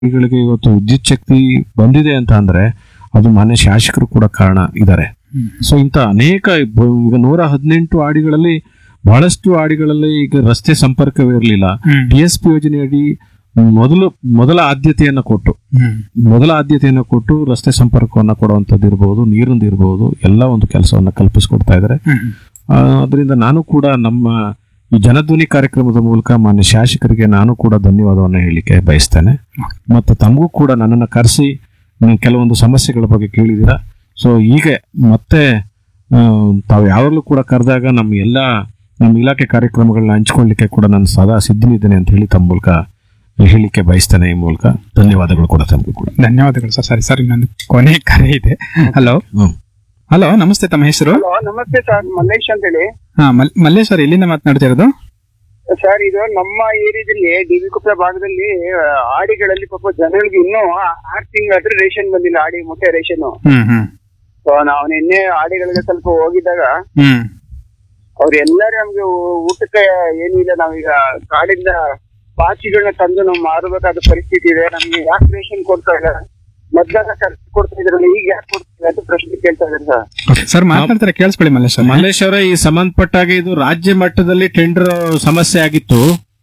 ಗಳಿಗೆ ಇವತ್ತು ವಿದ್ಯುತ್ ಶಕ್ತಿ ಬಂದಿದೆ ಅಂತ ಅಂದ್ರೆ ಅದು ಮಾನ್ಯ ಶಾಸಕರು ಕೂಡ ಕಾರಣ ಇದ್ದಾರೆ ಸೊ ಇಂಥ ಅನೇಕ ಬ- ಈಗ ನೂರ ಹದಿನೆಂಟು ಆಡಿಗಳಲ್ಲಿ ಬಹಳಷ್ಟು ಆಡಿಗಳಲ್ಲಿ ಈಗ ರಸ್ತೆ ಸಂಪರ್ಕವೇ ಇರಲಿಲ್ಲ ಹ್ಮ್. ಡಿ ಎಸ್ ಪಿ ಯೋಜನೆಯಡಿ ಮೊದಲು ಮೊದಲ ಆದ್ಯತೆಯನ್ನು ಕೊಟ್ಟು ಹ್ಮ್. ಮೊದಲ ಆದ್ಯತೆಯನ್ನು ಕೊಟ್ಟು ರಸ್ತೆ ಸಂಪರ್ಕವನ್ನು ಕೊಡುವಂಥದ್ದು ಇರಬಹುದು ನೀರಿಂದು ಇರಬಹುದು ಎಲ್ಲ ಒಂದು ಕೆಲಸವನ್ನ ಕಲ್ಪಿಸಿಕೊಡ್ತಾ ಇದ್ದಾರೆ ಹ್ಮ್. ಆ, ಅದರಿಂದ ನಾನು ಕೂಡ ನಮ್ಮ ಈ ಜನಧ್ವನಿ ಕಾರ್ಯಕ್ರಮದ ಮೂಲಕ ಮಾನ್ಯ ಶಾಸಕರಿಗೆ ನಾನು ಕೂಡ ಧನ್ಯವಾದವನ್ನು ಹೇಳಲಿಕ್ಕೆ ಬಯಸ್ತೇನೆ ಮತ್ತು ತಮಗೂ ಕೂಡ ನನ್ನನ್ನು ಕರೆಸಿ ನೀವು ಕೆಲವೊಂದು ಸಮಸ್ಯೆಗಳ ಬಗ್ಗೆ ಕೇಳಿದ್ದೀರಾ ಸೊ ಈಗ ಮತ್ತೆ ಆ, ತಾವು ಯಾವಾಗಲೂ ಕೂಡ ಕರೆದಾಗ ನಮ್ಮ ಎಲ್ಲ ನಮ್ಮ ಇಲಾಖೆ ಕಾರ್ಯಕ್ರಮಗಳನ್ನ ಹಂಚ್ಕೊಳ್ಳಿಕ್ಕೆ ಕೂಡ ನಾನು ಸದಾ ಸಿದ್ಧನಿದ್ದೇನೆ ಅಂತ ಹೇಳಿ ತಮ್ಮ ಮೂಲಕ ಹೇಳಲಿಕ್ಕೆ ಬಯಸ್ತೇನೆ ಈ ಮೂಲಕ ಧನ್ಯವಾದಗಳು ಕೂಡ ತಮಗೂ ಕೂಡ ಧನ್ಯವಾದಗಳು ಸರ್ ಸರಿ ಸರ್ ಇನ್ನೊಂದು ಕೊನೆ ಕರೆ ಇದೆ ಹಲೋ ಹ್ಮ್. ಹಲೋ ನಮಸ್ತೆ ತಮ್ಮ ಹೆಸರು ಹಲೋ ನಮಸ್ತೆ ಸರ್ ಮಲ್ಲೇಶ್ ಅಂತ ಹೇಳಿ ಹಾ ಮಲ್- ಮಲ್ಲೇಶ್ ಸರ್ ಎಲ್ಲಿಂದ ಮಾತನಾಡ್ತಿರೋದು ಸರ್ ಇದು ನಮ್ಮ ಏರಿಯಾದಲ್ಲಿ ಡಿ ವಿ ಕುಪ್ಪೆ ಭಾಗದಲ್ಲಿ ಆ, ಆಡಿಗಳಲ್ಲಿ ಪಾಪ ಜನಗಳಿಗೆ ಇನ್ನೂ ಆರು ತಿಂಗಳಾದ್ರೆ ರೇಷನ್ ಬಂದಿಲ್ಲ ಆಡಿ ಮೊಟ್ಟೆ ರೇಷನ್ ಹ್ಮ್ ಹ್ಮ್ ಸೊ ನಾವು ನಿನ್ನೆ ಆಡಿಗಳಿಗೆ ಸ್ವಲ್ಪ ಹೋಗಿದ್ದಾಗ ಹ್ಮ್ ಅವ್ರು ಎಲ್ಲರೂ ನಮ್ಗೆ ಊ- ಊಟಕ್ಕೆ ಏನೂ ಇಲ್ಲ ನಾವೀಗ ಕಾಡಿಂದ ಪಾಚಿಗಳನ್ನ ತಂದು ನಾವು ಮಾರಬೇಕಾದ ಪರಿಸ್ಥಿತಿ ಇದೆ ನಮ್ಗೆ ಯಾಕೆ ರೇಷನ್ ಕೊಡ್ತಾ ಇಲ್ಲ ಮೊದ್ಲೆಲ್ಲ ಖರ್ಚು ಕೊಡ್ತಾ ಇದ್ರಲ್ಲ ಈಗ ಯಾಕೆ ಕೊಡ್ತಾ ಅಂತ ಪ್ರಶ್ನೆ ಕೇಳ್ತಾ ಇದ್ದಾರೆ ಸರ್ ಓಕೆ ಸರ್ ಮಾತನಾಡ್ತಾರೆ ಕೇಳಿಸ್ಕೊಳ್ಳಿ ಮಲ್ಲೇಶ್ ಸರ್ ಮಲ್ಲೇಶ್ ಅವರೇ ಈ ಸಂಬಂಧಪಟ್ಟಾಗ ಇದು ರಾಜ್ಯ ಮಟ್ಟದಲ್ಲಿ ಟೆಂಡರ್ ಸಮಸ್ಯೆ ಆಗಿತ್ತು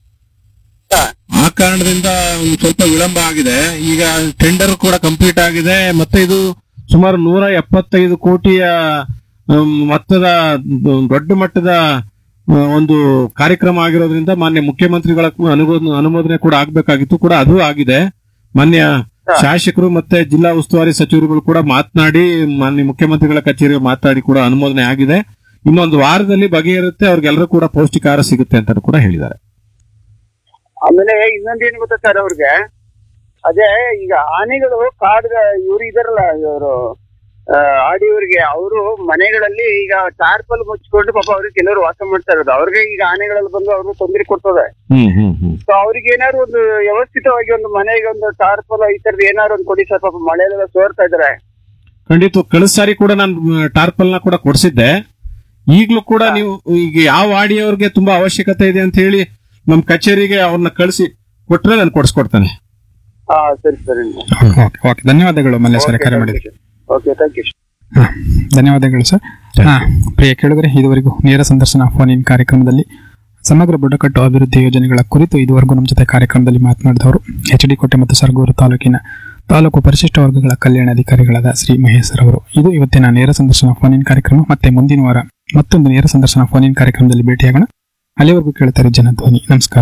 ಆ ಕಾರಣದಿಂದ ಒಂದು ಸ್ವಲ್ಪ ವಿಳಂಬ ಆಗಿದೆ ಈಗ ಟೆಂಡರ್ ಕೂಡ ಕಂಪ್ಲೀಟ್ ಆಗಿದೆ ಮತ್ತೆ ಇದು ಸುಮಾರು ನೂರ ಎಪ್ಪತ್ತೈದು ಕೋಟಿಯ ಅಮ್, ಮೊತ್ತದ ದ- ದೊಡ್ಡ ಮಟ್ಟದ ಆ, ಒಂದು ಕಾರ್ಯಕ್ರಮ ಆಗಿರೋದ್ರಿಂದ ಮಾನ್ಯ ಮುಖ್ಯಮಂತ್ರಿಗಳ ಕೂ- ಅನುಮೋದನೆ ಅನುಮೋದನೆ ಕೂಡ ಆಗ್ಬೇಕಾಗಿತ್ತು ಕೂಡ ಅದು ಆಗಿದೆ ಮಾನ್ಯ ಶಾಸಕರು ಮತ್ತೆ ಜಿಲ್ಲಾ ಉಸ್ತುವಾರಿ ಸಚಿವರುಗಳು ಕೂಡ ಮಾತನಾಡಿ ಮಾನ್ಯ ಮುಖ್ಯಮಂತ್ರಿಗಳ ಕಚೇರಿ ಮಾತಾಡಿ ಕೂಡ ಅನುಮೋದನೆ ಆಗಿದೆ ಇನ್ನೊಂದು ವಾರದಲ್ಲಿ ಬಗೆಹರುತ್ತೆ ಅವ್ರಿಗೆಲ್ಲರೂ ಕೂಡ ಪೌಷ್ಟಿಕಾಹಾರ ಸಿಗುತ್ತೆ ಅಂತ ಕೂಡ ಹೇಳಿದ್ದಾರೆ ಆಮೇಲೆ ಇನ್ನೊಂದೇನು ಗೊತ್ತಾ ಸರ್ ಅವ್ರಿಗೆ ಅದೇ ಈಗ ಆನೆಗಳು ಕಾಡ್ಗ ಇವ್ರು ಇದಾರಲ್ಲ ಇವರು ಆಡಿಯವ್ರಿಗೆ ಅವರು ಮನೆಗಳಲ್ಲಿ ಈಗ ಟಾರ್ಪಲ್ ಮುಚ್ಕೊಂಡು ಪಾಪ ಅವ್ರಿಗೆ ಕೆಲವರು ವಾಸ ಮಾಡ್ತಾ ಇರೋದು ಅವ್ರಿಗೆ ಈಗ ಆನೆಗಳಲ್ಲಿ ಬಂದು ಅವ್ರಿಗೆ ತೊಂದರೆ ಕೊಡ್ತದೆ ಹ್ಮ್ ಹ್ಮ್ ಹ್ಮ್ ಸೊ ಅವ್ರಿಗೆ ಏನಾದ್ರು ಒಂದು ವ್ಯವಸ್ಥಿತವಾಗಿ ಒಂದು ಮನೆಗೆ ಒಂದು ಟಾರ್ಪಲ್ ಈ ತರದ್ ಏನಾದ್ರು ಒಂದು ಕೊಡಿ ಸರ್ ಪಾಪ ಮಳೆಯಲ್ಲೆಲ್ಲ ಸೋರ್ತಾ ಇದಾರೆ ಖಂಡಿತ ಕಳೆದ ಸಾರಿ ಕೂಡ ನಾನು ಟಾರ್ಪಲ್ ನ ಕೂಡ ಕೊಡಿಸಿದ್ದೆ ಈಗಲೂ ಕೂಡ ನೀವು ಈಗ ಯಾವ ಆಡಿಯೋರ್ಗೆ ತುಂಬಾ ಅವಶ್ಯಕತೆ ಇದೆ ಅಂತ ಹೇಳಿ ನಮ್ ಕಚೇರಿಗೆ ಅವ್ರನ್ನ ಕಳಿಸಿ ಕೊಟ್ರೆ ನಾನು ಕೊಡಿಸ್ಕೊಡ್ತಾನೆ ಹಾ ಸರಿ ಸರಿ ಓಕೆ ಓಕೆ ಧನ್ಯವಾದಗಳು ಮಲ್ಲೇಶ್ ಸರ್ ಕರೆ ಮಾಡಿದ್ರಿ ಓಕೆ ಥ್ಯಾಂಕ್ ಯು ಹಾ, ಧನ್ಯವಾದಗಳು ಸರ್ ಹಾ ಪ್ರಿಯ ಕೇಳಿದ್ರೆ ಇದುವರೆಗೂ ನೇರ ಸಂದರ್ಶನ ಫೋನ್ ಇನ್ ಕಾರ್ಯಕ್ರಮದಲ್ಲಿ ಸಮಗ್ರ ಬುಡಕಟ್ಟು ಅಭಿವೃದ್ಧಿ ಯೋಜನೆಗಳ ಕುರಿತು ಇದುವರೆಗೂ ನಮ್ಮ ಜೊತೆ ಕಾರ್ಯಕ್ರಮದಲ್ಲಿ ಮಾತನಾಡಿದವರು ಎಚ್ ಡಿ ಕೋಟೆ ಮತ್ತು ಸರಗೂರು ತಾಲೂಕಿನ ತಾಲೂಕು ಪರಿಶಿಷ್ಟ ವರ್ಗಗಳ ಕಲ್ಯಾಣಾಧಿಕಾರಿಗಳಾದ ಶ್ರೀ ಮಹೇಶ್ ಅವರು ಇದು ಇವತ್ತಿನ ನೇರ ಸಂದರ್ಶನ ಫೋನ್ ಇನ್ ಕಾರ್ಯಕ್ರಮ ಮತ್ತೆ ಮುಂದಿನ ವಾರ ಮತ್ತೊಂದು ನೇರ ಸಂದರ್ಶನ ಫೋನ್ ಇನ್ ಕಾರ್ಯಕ್ರಮದಲ್ಲಿ ಭೇಟಿಯಾಗೋಣ ಅಲ್ಲಿವರೆಗೂ ಕೇಳ್ತಾರೆ ಜನಧ್ವನಿ ನಮಸ್ಕಾರ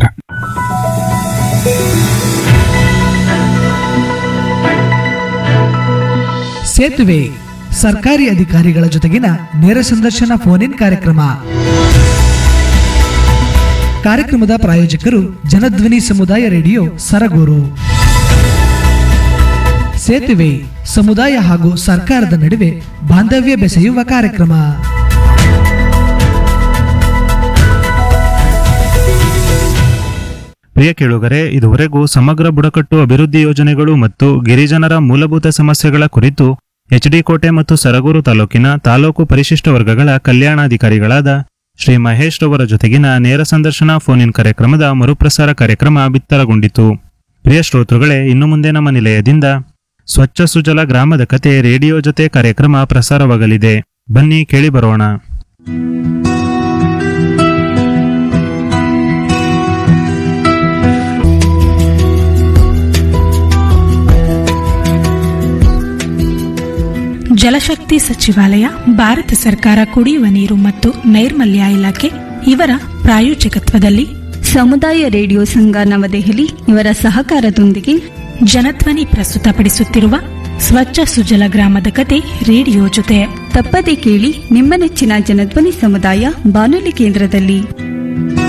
ಸೇತುವೆ ಸರ್ಕಾರಿ ಅಧಿಕಾರಿಗಳ ಜೊತೆಗಿನ ನೇರ ಸಂದರ್ಶನ ಫೋನ್ ಇನ್ ಕಾರ್ಯಕ್ರಮ ಕಾರ್ಯಕ್ರಮದ ಪ್ರಾಯೋಜಕರು ಜನಧ್ವನಿ ಸಮುದಾಯ ರೇಡಿಯೋ ಸರಗೂರು ಸೇತುವೆ ಸಮುದಾಯ ಹಾಗೂ ಸರ್ಕಾರದ ನಡುವೆ ಬಾಂಧವ್ಯ ಬೆಸೆಯುವ ಕಾರ್ಯಕ್ರಮ ಪ್ರಿಯ ಕೇಳುಗರೆ ಇದುವರೆಗೂ ಸಮಗ್ರ ಬುಡಕಟ್ಟು ಅಭಿವೃದ್ಧಿ ಯೋಜನೆಗಳು ಮತ್ತು ಗಿರಿಜನರ ಮೂಲಭೂತ ಸಮಸ್ಯೆಗಳ ಕುರಿತು ಎಚ್ಡಿ ಕೋಟೆ ಮತ್ತು ಸರಗೂರು ತಾಲೂಕಿನ ತಾಲೂಕು ಪರಿಶಿಷ್ಟ ವರ್ಗಗಳ ಕಲ್ಯಾಣಾಧಿಕಾರಿಗಳಾದ ಶ್ರೀ ಮಹೇಶ್ ರವರ ಜೊತೆಗಿನ ನೇರ ಸಂದರ್ಶನ ಫೋನ್ ಇನ್ ಕಾರ್ಯಕ್ರಮದ ಮರುಪ್ರಸಾರ ಕಾರ್ಯಕ್ರಮ ಬಿತ್ತರಗೊಂಡಿತು ಪ್ರಿಯ ಶ್ರೋತೃಗಳೇ ಇನ್ನು ಮುಂದೆ ನಮ್ಮ ನಿಲಯದಿಂದ ಸ್ವಚ್ಛ ಸುಜಲ ಗ್ರಾಮದ ಕತೆ ರೇಡಿಯೋ ಜೊತೆ ಕಾರ್ಯಕ್ರಮ ಪ್ರಸಾರವಾಗಲಿದೆ ಬನ್ನಿ ಕೇಳಿ ಬರೋಣ ಜಲಶಕ್ತಿ ಸಚಿವಾಲಯ ಭಾರತ ಸರ್ಕಾರ ಕುಡಿಯುವ ನೀರು ಮತ್ತು ನೈರ್ಮಲ್ಯ ಇಲಾಖೆ ಇವರ ಪ್ರಾಯೋಜಕತ್ವದಲ್ಲಿ ಸಮುದಾಯ ರೇಡಿಯೋ ಸಂಘ ನವದೆಹಲಿ ಇವರ ಸಹಕಾರದೊಂದಿಗೆ ಜನಧ್ವನಿ ಪ್ರಸ್ತುತಪಡಿಸುತ್ತಿರುವ ಸ್ವಚ್ಛ ಸುಜಲ ಗ್ರಾಮದ ಕತೆ ರೇಡಿಯೋ ಜೊತೆ ತಪ್ಪದೆ ಕೇಳಿ ನಿಮ್ಮ ನೆಚ್ಚಿನ ಜನಧ್ವನಿ ಸಮುದಾಯ ಬಾನುಲಿ ಕೇಂದ್ರದಲ್ಲಿ